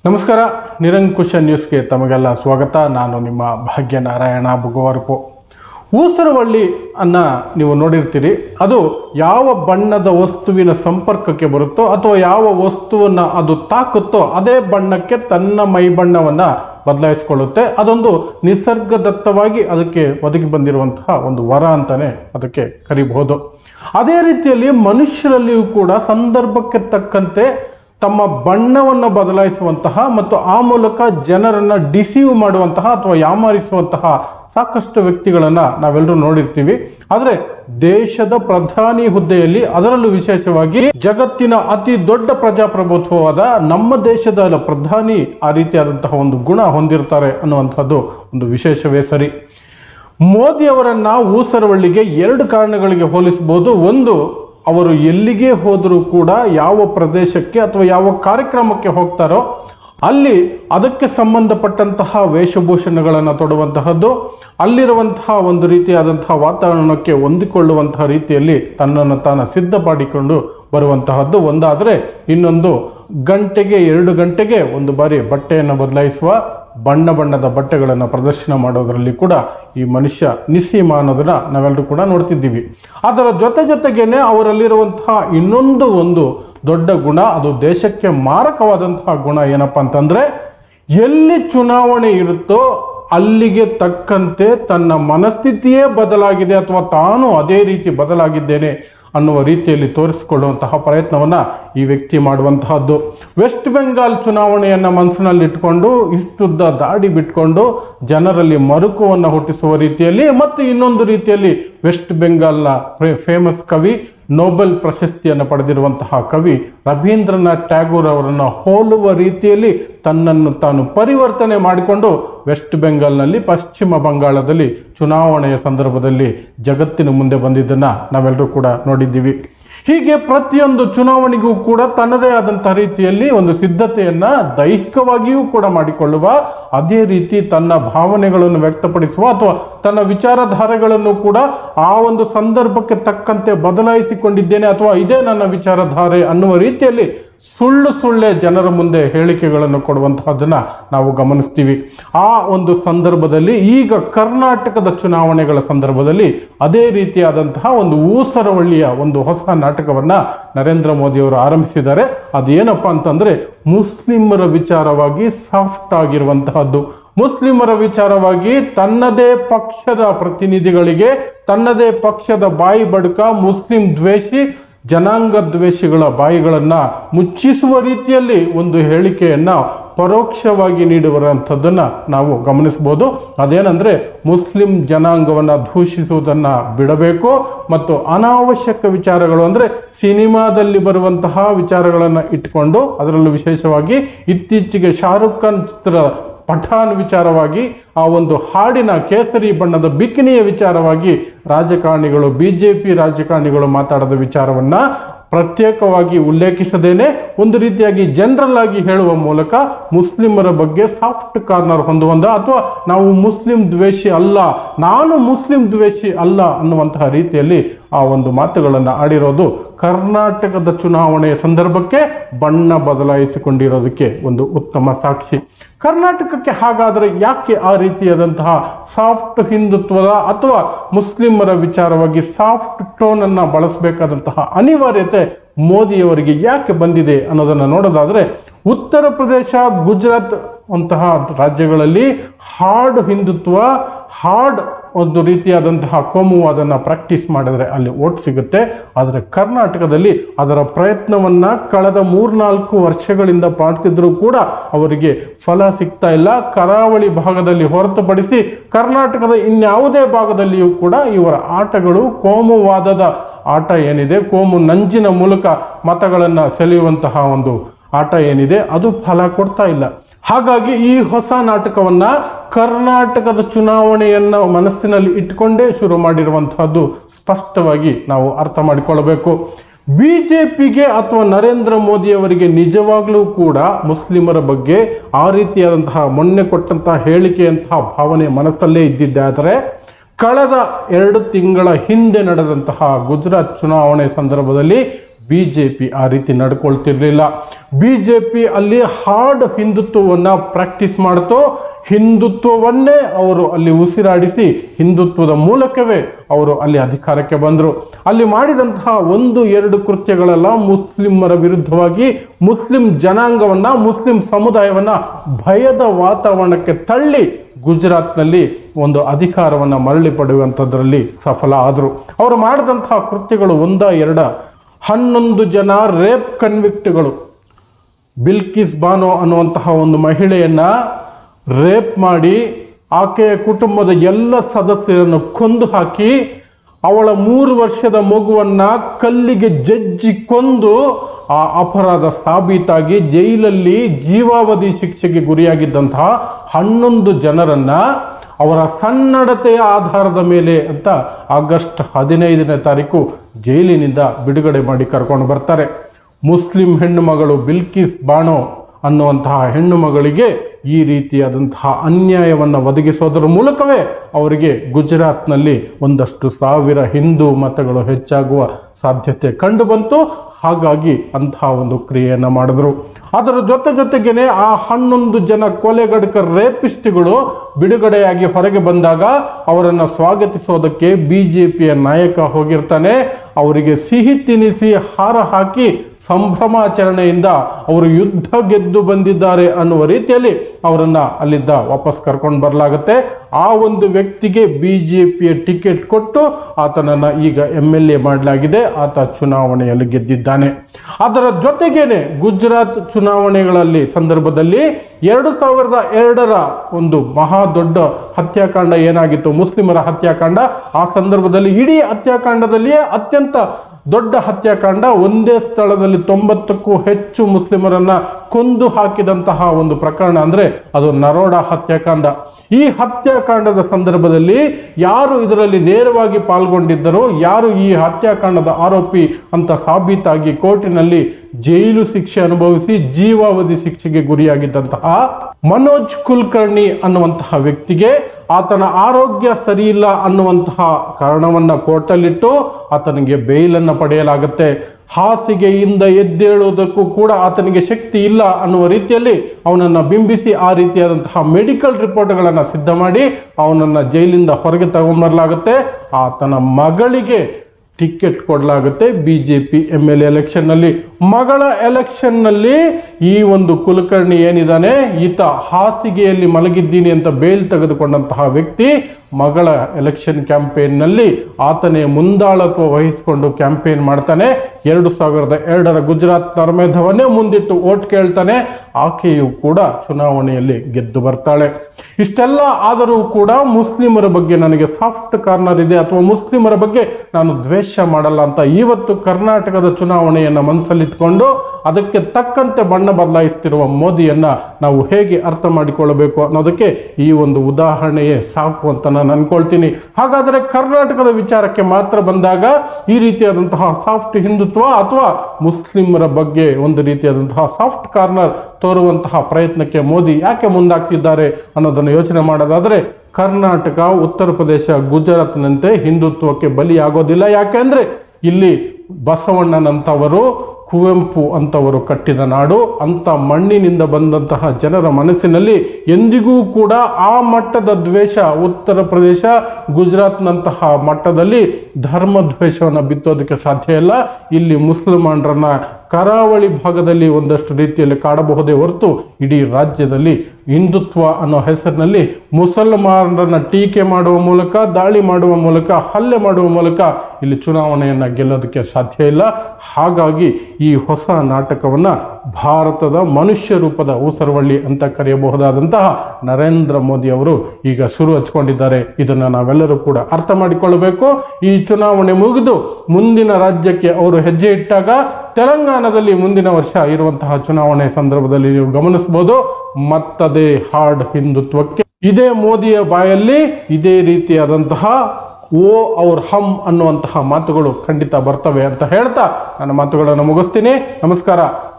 ನಮಸ್ಕಾರ ನಿರಂಕುಶ ನ್ಯೂಸ್ಗೆ ತಮಗೆಲ್ಲ ಸ್ವಾಗತ ನಾನು ನಿಮ್ಮ ಭಾಗ್ಯನಾರಾಯಣ ಬುಗುವರ್ಪು ಊಸರವಳ್ಳಿ ಅನ್ನ ನೀವು ನೋಡಿರ್ತೀರಿ ಅದು ಯಾವ ಬಣ್ಣದ ವಸ್ತುವಿನ ಸಂಪರ್ಕಕ್ಕೆ ಬರುತ್ತೋ ಅಥವಾ ಯಾವ ವಸ್ತುವನ್ನು ಅದು ತಾಕುತ್ತೋ ಅದೇ ಬಣ್ಣಕ್ಕೆ ತನ್ನ ಮೈ ಬಣ್ಣವನ್ನು ಬದಲಾಯಿಸಿಕೊಳ್ಳುತ್ತೆ ಅದೊಂದು ನಿಸರ್ಗದತ್ತವಾಗಿ ಅದಕ್ಕೆ ಒದಗಿ ಬಂದಿರುವಂತಹ ಒಂದು ವರ ಅಂತಾನೆ ಅದಕ್ಕೆ ಕರಿಬಹುದು ಅದೇ ರೀತಿಯಲ್ಲಿ ಮನುಷ್ಯರಲ್ಲಿಯೂ ಕೂಡ ಸಂದರ್ಭಕ್ಕೆ ತಕ್ಕಂತೆ ತಮ್ಮ ಬಣ್ಣವನ್ನು ಬದಲಾಯಿಸುವಂತಹ ಮತ್ತು ಆ ಮೂಲಕ ಜನರನ್ನು ಡಿಸೀವ್ ಮಾಡುವಂತಹ ಅಥವಾ ಯಾಮಾರಿಸುವಂತಹ ಸಾಕಷ್ಟು ವ್ಯಕ್ತಿಗಳನ್ನು ನಾವೆಲ್ಲರೂ ನೋಡಿರ್ತೀವಿ ಆದರೆ ದೇಶದ ಪ್ರಧಾನಿ ಹುದ್ದೆಯಲ್ಲಿ ಅದರಲ್ಲೂ ವಿಶೇಷವಾಗಿ ಜಗತ್ತಿನ ಅತಿ ದೊಡ್ಡ ಪ್ರಜಾಪ್ರಭುತ್ವವಾದ ನಮ್ಮ ದೇಶದ ಪ್ರಧಾನಿ ಆ ರೀತಿಯಾದಂತಹ ಒಂದು ಗುಣ ಹೊಂದಿರ್ತಾರೆ ಅನ್ನುವಂಥದ್ದು ಒಂದು ವಿಶೇಷವೇ ಸರಿ ಮೋದಿಯವರನ್ನ ಊಸರವಳ್ಳಿಗೆ ಎರಡು ಕಾರಣಗಳಿಗೆ ಹೋಲಿಸಬಹುದು ಒಂದು ಅವರು ಎಲ್ಲಿಗೆ ಹೋದರೂ ಕೂಡ ಯಾವ ಪ್ರದೇಶಕ್ಕೆ ಅಥವಾ ಯಾವ ಕಾರ್ಯಕ್ರಮಕ್ಕೆ ಹೋಗ್ತಾರೋ ಅಲ್ಲಿ ಅದಕ್ಕೆ ಸಂಬಂಧಪಟ್ಟಂತಹ ವೇಷಭೂಷಣಗಳನ್ನು ತೊಡುವಂತಹದ್ದು ಅಲ್ಲಿರುವಂತಹ ಒಂದು ರೀತಿಯಾದಂತಹ ವಾತಾವರಣಕ್ಕೆ ಹೊಂದಿಕೊಳ್ಳುವಂತಹ ರೀತಿಯಲ್ಲಿ ತನ್ನನ್ನು ತಾನು ಸಿದ್ಧಪಡಿಕೊಂಡು ಬರುವಂತಹದ್ದು ಒಂದಾದರೆ ಇನ್ನೊಂದು ಗಂಟೆಗೆ ಎರಡು ಗಂಟೆಗೆ ಒಂದು ಬಾರಿ ಬಟ್ಟೆಯನ್ನು ಬದಲಾಯಿಸುವ ಬಣ್ಣ ಬಣ್ಣದ ಬಟ್ಟೆಗಳನ್ನು ಪ್ರದರ್ಶನ ಮಾಡೋದರಲ್ಲಿ ಕೂಡ ಈ ಮನುಷ್ಯ ನಿಸ್ಸೀಮ ಅನ್ನೋದನ್ನ ನಾವೆಲ್ಲರೂ ಕೂಡ ನೋಡ್ತಿದ್ದೀವಿ ಅದರ ಜೊತೆ ಜೊತೆಗೇನೆ ಅವರಲ್ಲಿರುವಂತಹ ಇನ್ನೊಂದು ಒಂದು ದೊಡ್ಡ ಗುಣ ಅದು ದೇಶಕ್ಕೆ ಮಾರಕವಾದಂತಹ ಗುಣ ಏನಪ್ಪ ಅಂತಂದ್ರೆ ಎಲ್ಲಿ ಚುನಾವಣೆ ಇರುತ್ತೋ ಅಲ್ಲಿಗೆ ತಕ್ಕಂತೆ ತನ್ನ ಮನಸ್ಥಿತಿಯೇ ಬದಲಾಗಿದೆ ಅಥವಾ ತಾನು ಅದೇ ರೀತಿ ಬದಲಾಗಿದ್ದೇನೆ ಅನ್ನುವ ರೀತಿಯಲ್ಲಿ ತೋರಿಸಿಕೊಳ್ಳುವಂತಹ ಪ್ರಯತ್ನವನ್ನು ಈ ವ್ಯಕ್ತಿ ಮಾಡುವಂತಹದ್ದು ವೆಸ್ಟ್ ಬೆಂಗಾಲ್ ಚುನಾವಣೆಯನ್ನು ಮನಸ್ಸಿನಲ್ಲಿಟ್ಕೊಂಡು ಇಷ್ಟುದ್ದ ದಾಡಿ ಬಿಟ್ಕೊಂಡು ಜನರಲ್ಲಿ ಮರುಕವನ್ನು ಹುಟ್ಟಿಸುವ ರೀತಿಯಲ್ಲಿ ಮತ್ತು ಇನ್ನೊಂದು ರೀತಿಯಲ್ಲಿ ವೆಸ್ಟ್ ಬೆಂಗಾಲ್ನ ಫೇಮಸ್ ಕವಿ ನೊಬೆಲ್ ಪ್ರಶಸ್ತಿಯನ್ನು ಪಡೆದಿರುವಂತಹ ಕವಿ ರವೀಂದ್ರನಾಥ್ ಟ್ಯಾಗೂರ್ ಅವರನ್ನು ಹೋಲುವ ರೀತಿಯಲ್ಲಿ ತನ್ನನ್ನು ತಾನು ಪರಿವರ್ತನೆ ಮಾಡಿಕೊಂಡು ವೆಸ್ಟ್ ಬೆಂಗಾಲ್ನಲ್ಲಿ ಪಶ್ಚಿಮ ಬಂಗಾಳದಲ್ಲಿ ಚುನಾವಣೆಯ ಸಂದರ್ಭದಲ್ಲಿ ಜಗತ್ತಿನ ಮುಂದೆ ಬಂದಿದ್ದನ್ನು ನಾವೆಲ್ಲರೂ ಕೂಡ ನೋಡಿದ್ದೀವಿ ಹೀಗೆ ಪ್ರತಿಯೊಂದು ಚುನಾವಣೆಗೂ ಕೂಡ ತನ್ನದೇ ಆದಂತಹ ರೀತಿಯಲ್ಲಿ ಒಂದು ಸಿದ್ಧತೆಯನ್ನ ದೈಹಿಕವಾಗಿಯೂ ಕೂಡ ಮಾಡಿಕೊಳ್ಳುವ ಅದೇ ರೀತಿ ತನ್ನ ಭಾವನೆಗಳನ್ನು ವ್ಯಕ್ತಪಡಿಸುವ ಅಥವಾ ತನ್ನ ವಿಚಾರಧಾರೆಗಳನ್ನು ಕೂಡ ಆ ಒಂದು ಸಂದರ್ಭಕ್ಕೆ ತಕ್ಕಂತೆ ಬದಲಾಯಿಸಿಕೊಂಡಿದ್ದೇನೆ ಅಥವಾ ಇದೇ ನನ್ನ ವಿಚಾರಧಾರೆ ಅನ್ನುವ ರೀತಿಯಲ್ಲಿ ಸುಳ್ಳು ಸುಳ್ಳೆ ಜನರ ಮುಂದೆ ಹೇಳಿಕೆಗಳನ್ನು ಕೊಡುವಂತಹದ್ದನ್ನು ನಾವು ಗಮನಿಸ್ತೀವಿ ಆ ಒಂದು ಸಂದರ್ಭದಲ್ಲಿ ಈಗ ಕರ್ನಾಟಕದ ಚುನಾವಣೆಗಳ ಸಂದರ್ಭದಲ್ಲಿ ಅದೇ ರೀತಿಯಾದಂತಹ ಒಂದು ಊಸರವಳ್ಳಿಯ ಒಂದು ಹೊಸ ನಾಟಕವನ್ನು ನರೇಂದ್ರ ಮೋದಿಯವರು ಆರಂಭಿಸಿದ್ದಾರೆ ಅದೇನಪ್ಪ ಅಂತಂದರೆ ಮುಸ್ಲಿಮರ ವಿಚಾರವಾಗಿ ಸಾಫ್ಟ್ ಆಗಿರುವಂತಹದ್ದು ಮುಸ್ಲಿಮರ ವಿಚಾರವಾಗಿ ತನ್ನದೇ ಪಕ್ಷದ ಪ್ರತಿನಿಧಿಗಳಿಗೆ ತನ್ನದೇ ಪಕ್ಷದ ಬಾಯಿ ಬಡುಕ ಮುಸ್ಲಿಂ ದ್ವೇಷಿ ಜನಾಂಗ ದ್ವೇಷಿಗಳ ಬಾಯಿಗಳನ್ನು ಮುಚ್ಚಿಸುವ ರೀತಿಯಲ್ಲಿ ಒಂದು ಹೇಳಿಕೆಯನ್ನು ಪರೋಕ್ಷವಾಗಿ ನೀಡುವಂಥದ್ದನ್ನು ನಾವು ಗಮನಿಸ್ಬೋದು ಅದೇನೆಂದರೆ ಮುಸ್ಲಿಂ ಜನಾಂಗವನ್ನು ದೂಷಿಸುವುದನ್ನು ಬಿಡಬೇಕು ಮತ್ತು ಅನಾವಶ್ಯಕ ವಿಚಾರಗಳು ಅಂದರೆ ಸಿನಿಮಾದಲ್ಲಿ ಬರುವಂತಹ ವಿಚಾರಗಳನ್ನು ಇಟ್ಕೊಂಡು ಅದರಲ್ಲೂ ವಿಶೇಷವಾಗಿ ಇತ್ತೀಚೆಗೆ ಶಾರುಖ್ ಖಾನ್ ಚಿತ್ರ ಪಠಾನ್ ವಿಚಾರವಾಗಿ ಆ ಒಂದು ಹಾಡಿನ ಕೇಸರಿ ಬಣ್ಣದ ಬಿಕಿನಿಯ ವಿಚಾರವಾಗಿ ರಾಜಕಾರಣಿಗಳು ಬಿ ಜೆ ಪಿ ರಾಜಕಾರಣಿಗಳು ಮಾತಾಡದ ವಿಚಾರವನ್ನು ಪ್ರತ್ಯೇಕವಾಗಿ ಉಲ್ಲೇಖಿಸದೇನೆ ಒಂದು ರೀತಿಯಾಗಿ ಜನರಲ್ ಆಗಿ ಹೇಳುವ ಮೂಲಕ ಮುಸ್ಲಿಮರ ಬಗ್ಗೆ ಸಾಫ್ಟ್ ಕಾರ್ನರ್ ಹೊಂದುವಂತ ಅಥವಾ ನಾವು ಮುಸ್ಲಿಂ ದ್ವೇಷಿ ಅಲ್ಲ ನಾನು ಮುಸ್ಲಿಂ ದ್ವೇಷಿ ಅಲ್ಲ ಅನ್ನುವಂತಹ ರೀತಿಯಲ್ಲಿ ಆ ಒಂದು ಮಾತುಗಳನ್ನು ಆಡಿರೋದು ಕರ್ನಾಟಕದ ಚುನಾವಣೆಯ ಸಂದರ್ಭಕ್ಕೆ ಬಣ್ಣ ಬದಲಾಯಿಸಿಕೊಂಡಿರೋದಕ್ಕೆ ಒಂದು ಉತ್ತಮ ಸಾಕ್ಷಿ ಕರ್ನಾಟಕಕ್ಕೆ ಹಾಗಾದರೆ ಯಾಕೆ ಆ ರೀತಿಯಾದಂತಹ ಸಾಫ್ಟ್ ಹಿಂದುತ್ವದ ಅಥವಾ ಮುಸ್ಲಿಮರ ವಿಚಾರವಾಗಿ ಸಾಫ್ಟ್ ಟೋನನ್ನು ಬಳಸಬೇಕಾದಂತಹ ಅನಿವಾರ್ಯತೆ ಮೋದಿಯವರಿಗೆ ಯಾಕೆ ಬಂದಿದೆ ಅನ್ನೋದನ್ನು ನೋಡೋದಾದರೆ ಉತ್ತರ ಪ್ರದೇಶ ಗುಜರಾತ್ ಅಂತಹ ರಾಜ್ಯಗಳಲ್ಲಿ ಹಾರ್ಡ್ ಹಿಂದುತ್ವ ಹಾರ್ಡ್ ಒಂದು ರೀತಿಯಾದಂತಹ ಕೋಮುವಾದನ್ನು ಪ್ರಾಕ್ಟೀಸ್ ಮಾಡಿದರೆ ಅಲ್ಲಿ ಓಟ್ ಸಿಗುತ್ತೆ ಆದರೆ ಕರ್ನಾಟಕದಲ್ಲಿ ಅದರ ಪ್ರಯತ್ನವನ್ನು ಕಳೆದ ಮೂರ್ನಾಲ್ಕು ವರ್ಷಗಳಿಂದ ಮಾಡ್ತಿದ್ರೂ ಕೂಡ ಅವರಿಗೆ ಫಲ ಸಿಗ್ತಾ ಇಲ್ಲ ಕರಾವಳಿ ಭಾಗದಲ್ಲಿ ಹೊರತುಪಡಿಸಿ ಕರ್ನಾಟಕದ ಇನ್ಯಾವುದೇ ಭಾಗದಲ್ಲಿಯೂ ಕೂಡ ಇವರ ಆಟಗಳು ಕೋಮುವಾದದ ಆಟ ಏನಿದೆ ಕೋಮು ನಂಜಿನ ಮೂಲಕ ಮತಗಳನ್ನು ಸೆಳೆಯುವಂತಹ ಒಂದು ಆಟ ಏನಿದೆ ಅದು ಫಲ ಕೊಡ್ತಾ ಇಲ್ಲ ಹಾಗಾಗಿ ಈ ಹೊಸ ನಾಟಕವನ್ನ ಕರ್ನಾಟಕದ ಚುನಾವಣೆಯನ್ನು ಮನಸ್ಸಿನಲ್ಲಿ ಇಟ್ಕೊಂಡೇ ಶುರು ಮಾಡಿರುವಂತಹದ್ದು ಸ್ಪಷ್ಟವಾಗಿ ನಾವು ಅರ್ಥ ಮಾಡಿಕೊಳ್ಳಬೇಕು ಬಿ ಜೆ ಪಿಗೆ ಅಥವಾ ನರೇಂದ್ರ ಮೋದಿಯವರಿಗೆ ನಿಜವಾಗ್ಲೂ ಕೂಡ ಮುಸ್ಲಿಮರ ಬಗ್ಗೆ ಆ ರೀತಿಯಾದಂತಹ ಮೊನ್ನೆ ಕೊಟ್ಟಂತಹ ಹೇಳಿಕೆಯಂತಹ ಭಾವನೆ ಮನಸ್ಸಲ್ಲೇ ಇದ್ದಿದ್ದಾದರೆ ಕಳೆದ ಎರಡು ತಿಂಗಳ ಹಿಂದೆ ನಡೆದಂತಹ ಗುಜರಾತ್ ಚುನಾವಣೆ ಸಂದರ್ಭದಲ್ಲಿ ಬಿ ಜೆ ಪಿ ಆ ರೀತಿ ನಡ್ಕೊಳ್ತಿರ್ಲಿಲ್ಲ ಬಿ ಜೆ ಪಿ ಅಲ್ಲಿ ಹಾರ್ಡ್ ಹಿಂದುತ್ವವನ್ನು ಪ್ರಾಕ್ಟೀಸ್ ಮಾಡ್ತು ಹಿಂದುತ್ವವನ್ನೇ ಅವರು ಅಲ್ಲಿ ಉಸಿರಾಡಿಸಿ ಹಿಂದುತ್ವದ ಮೂಲಕವೇ ಅವರು ಅಲ್ಲಿ ಅಧಿಕಾರಕ್ಕೆ ಬಂದರು ಅಲ್ಲಿ ಮಾಡಿದಂತಹ ಒಂದು ಎರಡು ಕೃತ್ಯಗಳೆಲ್ಲ ಮುಸ್ಲಿಮರ ವಿರುದ್ಧವಾಗಿ ಮುಸ್ಲಿಂ ಜನಾಂಗವನ್ನು ಮುಸ್ಲಿಂ ಸಮುದಾಯವನ್ನು ಭಯದ ವಾತಾವರಣಕ್ಕೆ ತಳ್ಳಿ ಗುಜರಾತ್ನಲ್ಲಿ ಒಂದು ಅಧಿಕಾರವನ್ನು ಮರಳಿ ಪಡೆಯುವಂಥದ್ರಲ್ಲಿ ಸಫಲ ಆದರು ಅವರು ಮಾಡಿದಂತಹ ಕೃತ್ಯಗಳು ಒಂದ ಎರಡ ಹನ್ನೊಂದು ಜನ ರೇಪ್ ಕನ್ವಿಕ್ಟ್ಗಳು ಬಿಲ್ಕಿಸ್ ಬಾನೋ ಅನ್ನುವಂತಹ ಒಂದು ಮಹಿಳೆಯನ್ನು ರೇಪ್ ಮಾಡಿ ಆಕೆಯ ಕುಟುಂಬದ ಎಲ್ಲ ಸದಸ್ಯರನ್ನು ಕೊಂದು ಹಾಕಿ ಅವಳ ಮೂರು ವರ್ಷದ ಮಗುವನ್ನು ಕಲ್ಲಿಗೆ ಜಜ್ಜಿ ಕೊಂದು ಆ ಅಪರಾಧ ಸಾಬೀತಾಗಿ ಜೈಲಲ್ಲಿ ಜೀವಾವಧಿ ಶಿಕ್ಷೆಗೆ ಗುರಿಯಾಗಿದ್ದಂತಹ ಹನ್ನೊಂದು ಜನರನ್ನು ಅವರ ಸನ್ನಡತೆಯ ಆಧಾರದ ಮೇಲೆ ಅಂತ ಆಗಸ್ಟ್ ಹದಿನೈದನೇ ತಾರೀಕು ಜೈಲಿನಿಂದ ಬಿಡುಗಡೆ ಮಾಡಿ ಕರ್ಕೊಂಡು ಬರ್ತಾರೆ ಮುಸ್ಲಿಂ ಹೆಣ್ಣು ಮಗಳು ಬಿಲ್ಕಿಸ್ ಬಾಣೋ ಅನ್ನುವಂತಹ ಹೆಣ್ಣು ಮಗಳಿಗೆ ಈ ರೀತಿಯಾದಂತಹ ಅನ್ಯಾಯವನ್ನು ಒದಗಿಸೋದರ ಮೂಲಕವೇ ಅವರಿಗೆ ಗುಜರಾತ್ನಲ್ಲಿ ಒಂದಷ್ಟು ಸಾವಿರ ಹಿಂದೂ ಮತಗಳು ಹೆಚ್ಚಾಗುವ ಸಾಧ್ಯತೆ ಕಂಡುಬಂತು ಹಾಗಾಗಿ ಅಂತಹ ಒಂದು ಕ್ರಿಯೆಯನ್ನು ಮಾಡಿದ್ರು ಅದರ ಜೊತೆ ಜೊತೆಗೇನೆ ಆ ಹನ್ನೊಂದು ಜನ ಕೊಲೆಗಡಕ ರೇಪಿಸ್ಟ್ಗಳು ಬಿಡುಗಡೆಯಾಗಿ ಹೊರಗೆ ಬಂದಾಗ ಅವರನ್ನು ಸ್ವಾಗತಿಸೋದಕ್ಕೆ ಬಿ ಜೆ ಪಿಯ ನಾಯಕ ಹೋಗಿರ್ತಾನೆ ಅವರಿಗೆ ಸಿಹಿ ತಿನಿಸಿ ಹಾರ ಹಾಕಿ ಸಂಭ್ರಮಾಚರಣೆಯಿಂದ ಅವರು ಯುದ್ಧ ಗೆದ್ದು ಬಂದಿದ್ದಾರೆ ಅನ್ನುವ ರೀತಿಯಲ್ಲಿ ಅವರನ್ನು ಅಲ್ಲಿದ್ದ ವಾಪಸ್ ಕರ್ಕೊಂಡು ಬರಲಾಗುತ್ತೆ ಆ ಒಂದು ವ್ಯಕ್ತಿಗೆ ಬಿ ಜೆ ಪಿಯ ಟಿಕೆಟ್ ಕೊಟ್ಟು ಆತನನ್ನು ಈಗ ಎಮ್ ಎಲ್ ಎ ಮಾಡಲಾಗಿದೆ ಆತ ಚುನಾವಣೆಯಲ್ಲಿ ಗೆದ್ದಿದ್ದಾನೆ ಅದರ ಜೊತೆಗೇನೆ ಗುಜರಾತ್ ಚುನಾವಣೆಗಳಲ್ಲಿ ಸಂದರ್ಭದಲ್ಲಿ ಎರಡು ಸಾವಿರದ ಎರಡರ ಒಂದು ಮಹಾ ದೊಡ್ಡ ಹತ್ಯಾಕಾಂಡ ಏನಾಗಿತ್ತು ಮುಸ್ಲಿಮರ ಹತ್ಯಾಕಾಂಡ ಆ ಸಂದರ್ಭದಲ್ಲಿ ಇಡೀ ಹತ್ಯಾಕಾಂಡದಲ್ಲಿಯೇ ಅತ್ಯಂತ ದೊಡ್ಡ ಹತ್ಯಾಕಾಂಡ ಒಂದೇ ಸ್ಥಳದಲ್ಲಿ ತೊಂಬತ್ತಕ್ಕೂ ಹೆಚ್ಚು ಮುಸ್ಲಿಮರನ್ನ ಕೊಂದು ಹಾಕಿದಂತಹ ಒಂದು ಪ್ರಕರಣ ಅಂದರೆ ಅದು ನರೋಡಾ ಹತ್ಯಾಕಾಂಡ ಈ ಹತ್ಯಾಕಾಂಡದ ಸಂದರ್ಭದಲ್ಲಿ ಯಾರು ಇದರಲ್ಲಿ ನೇರವಾಗಿ ಪಾಲ್ಗೊಂಡಿದ್ದರೋ ಯಾರು ಈ ಹತ್ಯಾಕಾಂಡದ ಆರೋಪಿ ಅಂತ ಸಾಬೀತಾಗಿ ಕೋರ್ಟಿನಲ್ಲಿ ಜೈಲು ಶಿಕ್ಷೆ ಅನುಭವಿಸಿ ಜೀವಾವಧಿ ಶಿಕ್ಷೆಗೆ ಗುರಿಯಾಗಿದ್ದಂತಹ ಮನೋಜ್ ಕುಲಕರ್ಣಿ ಅನ್ನುವಂತಹ ವ್ಯಕ್ತಿಗೆ ಆತನ ಆರೋಗ್ಯ ಸರಿಯಿಲ್ಲ ಅನ್ನುವಂತಹ ಕಾರಣವನ್ನ ಕೋರ್ಟಲ್ಲಿಟ್ಟು ಆತನಿಗೆ ಬೇಲನ್ನು ಪಡೆಯಲಾಗುತ್ತೆ ಹಾಸಿಗೆಯಿಂದ ಎದ್ದೇಳುವುದಕ್ಕೂ ಕೂಡ ಆತನಿಗೆ ಶಕ್ತಿ ಇಲ್ಲ ಅನ್ನುವ ರೀತಿಯಲ್ಲಿ ಅವನನ್ನು ಬಿಂಬಿಸಿ ಆ ರೀತಿಯಾದಂತಹ ಮೆಡಿಕಲ್ ರಿಪೋರ್ಟ್ಗಳನ್ನು ಸಿದ್ಧ ಮಾಡಿ ಅವನನ್ನು ಜೈಲಿಂದ ಹೊರಗೆ ತಗೊಂಬರಲಾಗುತ್ತೆ ಆತನ ಮಗಳಿಗೆ ಟಿಕೆಟ್ ಕೊಡಲಾಗುತ್ತೆ B J P M L ಎಲೆಕ್ಷನ್ನಲ್ಲಿ ಮಗಳ ಎಲೆಕ್ಷನ್ನಲ್ಲಿ ಈ ಒಂದು ಕುಲಕರ್ಣಿ ಏನಿದ್ದಾನೆ ಈತ ಹಾಸಿಗೆಯಲ್ಲಿ ಮಲಗಿದ್ದೀನಿ ಅಂತ ಬೇಲ್ ತೆಗೆದುಕೊಂಡಂತಹ ವ್ಯಕ್ತಿ ಮಗಳ ಎಲೆಕ್ಷನ್ ಕ್ಯಾಂಪೇನ್ನಲ್ಲಿ ಆತನೇ ಮುಂದಾಳತ್ವ ವಹಿಸಿಕೊಂಡು ಕ್ಯಾಂಪೇನ್ ಮಾಡ್ತಾನೆ ಎರಡು ಸಾವಿರದ ಎರಡರ ಗುಜರಾತ್ ನರ್ಮೇಧವನ್ನೇ ಮುಂದಿಟ್ಟು ಓಟ್ ಕೇಳ್ತಾನೆ ಆಕೆಯು ಕೂಡ ಚುನಾವಣೆಯಲ್ಲಿ ಗೆದ್ದು ಬರ್ತಾಳೆ ಇಷ್ಟೆಲ್ಲ ಆದರೂ ಕೂಡ ಮುಸ್ಲಿಮರ ಬಗ್ಗೆ ನನಗೆ ಸಾಫ್ಟ್ ಕಾರ್ನರ್ ಇದೆ ಅಥವಾ ಮುಸ್ಲಿಮರ ಬಗ್ಗೆ ನಾನು ದ್ವೇಷ ಮಾಡಲ್ಲ ಅಂತ ಇವತ್ತು ಕರ್ನಾಟಕದ ಚುನಾವಣೆಯನ್ನು ಮನಸ್ಸಲ್ಲಿಟ್ಕೊಂಡು ಅದಕ್ಕೆ ತಕ್ಕಂತೆ ಬಣ್ಣ ಬದಲಾಯಿಸ್ತಿರುವ ಮೋದಿಯನ್ನ ನಾವು ಹೇಗೆ ಅರ್ಥ ಮಾಡಿಕೊಳ್ಳಬೇಕು ಅನ್ನೋದಕ್ಕೆ ಈ ಒಂದು ಉದಾಹರಣೆಯೇ ಸಾಕು ಅಂತ ನಾನು ಅನ್ಕೊಳ್ತೀನಿ ಹಾಗಾದರೆ ಕರ್ನಾಟಕದ ವಿಚಾರಕ್ಕೆ ಮಾತ್ರ ಬಂದಾಗ ಈ ರೀತಿಯಾದಂತಹ ಸಾಫ್ಟ್ ಹಿಂದುತ್ವ ಅಥವಾ ಮುಸ್ಲಿಮರ ಬಗ್ಗೆ ಒಂದು ರೀತಿಯಾದಂತಹ ಸಾಫ್ಟ್ ಕಾರ್ನರ್ ತೋರುವಂತಹ ಪ್ರಯತ್ನಕ್ಕೆ ಮೋದಿ ಯಾಕೆ ಮುಂದಾಗ್ತಿದ್ದಾರೆ ಅನ್ನೋದನ್ನು ಯೋಚನೆ ಮಾಡೋದಾದರೆ ಕರ್ನಾಟಕ ಉತ್ತರ ಪ್ರದೇಶ ಗುಜರಾತ್ನಂತೆ ಹಿಂದುತ್ವಕ್ಕೆ ಬಲಿಯಾಗೋದಿಲ್ಲ ಯಾಕೆಂದ್ರೆ ಇಲ್ಲಿ ಬಸವಣ್ಣನಂತವರು ಕುವೆಂಪು ಅಂತವರು ಕಟ್ಟಿದ ನಾಡು ಅಂಥ ಮಣ್ಣಿನಿಂದ ಬಂದಂತಹ ಜನರ ಮನಸ್ಸಿನಲ್ಲಿ ಎಂದಿಗೂ ಕೂಡ ಆ ಮಟ್ಟದ ದ್ವೇಷ ಉತ್ತರ ಪ್ರದೇಶ ಗುಜರಾತ್ನಂತಹ ಮಟ್ಟದಲ್ಲಿ ಧರ್ಮ ದ್ವೇಷವನ್ನು ಬಿತ್ತೋದಕ್ಕೆ ಸಾಧ್ಯ ಇಲ್ಲ ಇಲ್ಲಿ ಮುಸಲ್ಮಾನರನ್ನ ಕರಾವಳಿ ಭಾಗದಲ್ಲಿ ಒಂದಷ್ಟು ರೀತಿಯಲ್ಲಿ ಕಾಡಬಹುದೇ ಹೊರತು ಇಡೀ ರಾಜ್ಯದಲ್ಲಿ ಹಿಂದುತ್ವ ಅನ್ನೋ ಹೆಸರಿನಲ್ಲಿ ಮುಸಲ್ಮಾನರನ್ನ ಟೀಕೆ ಮಾಡುವ ಮೂಲಕ ದಾಳಿ ಮಾಡುವ ಮೂಲಕ ಹಲ್ಲೆ ಮಾಡುವ ಮೂಲಕ ಇಲ್ಲಿ ಚುನಾವಣೆಯನ್ನು ಗೆಲ್ಲೋದಕ್ಕೆ ಸಾಧ್ಯ ಇಲ್ಲ ಹಾಗಾಗಿ ಈ ಹೊಸ ನಾಟಕವನ್ನು ಭಾರತದ ಮನುಷ್ಯ ರೂಪದ ಊಸರವಳ್ಳಿ ಅಂತ ಕರೆಯಬಹುದಾದಂತಹ ನರೇಂದ್ರ ಮೋದಿ ಅವರು ಈಗ ಶುರು ಹಚ್ಕೊಂಡಿದ್ದಾರೆ ಇದನ್ನು ನಾವೆಲ್ಲರೂ ಕೂಡ ಅರ್ಥ ಮಾಡಿಕೊಳ್ಳಬೇಕು ಈ ಚುನಾವಣೆ ಮುಗಿದು ಮುಂದಿನ ರಾಜ್ಯಕ್ಕೆ ಅವರು ಹೆಜ್ಜೆ ಇಟ್ಟಾಗ ತೆಲಂಗಾಣದಲ್ಲಿ ಮುಂದಿನ ವರ್ಷ ಇರುವಂತಹ ಚುನಾವಣೆ ಸಂದರ್ಭದಲ್ಲಿ ನೀವು ಗಮನಿಸಬಹುದು ಮತ್ತದೇ ಹಾರ್ಡ್ ಹಿಂದುತ್ವಕ್ಕೆ ಇದೇ ಮೋದಿಯ ಬಾಯಲ್ಲಿ ಇದೇ ರೀತಿಯಾದಂತಹ ಓ ಅವ್ರ ಹಮ್ ಅನ್ನುವಂತಹ ಮಾತುಗಳು ಖಂಡಿತ ಬರ್ತವೆ ಅಂತ ಹೇಳ್ತಾ ನನ್ನ ಮಾತುಗಳನ್ನು ಮುಗಿಸ್ತೀನಿ ನಮಸ್ಕಾರ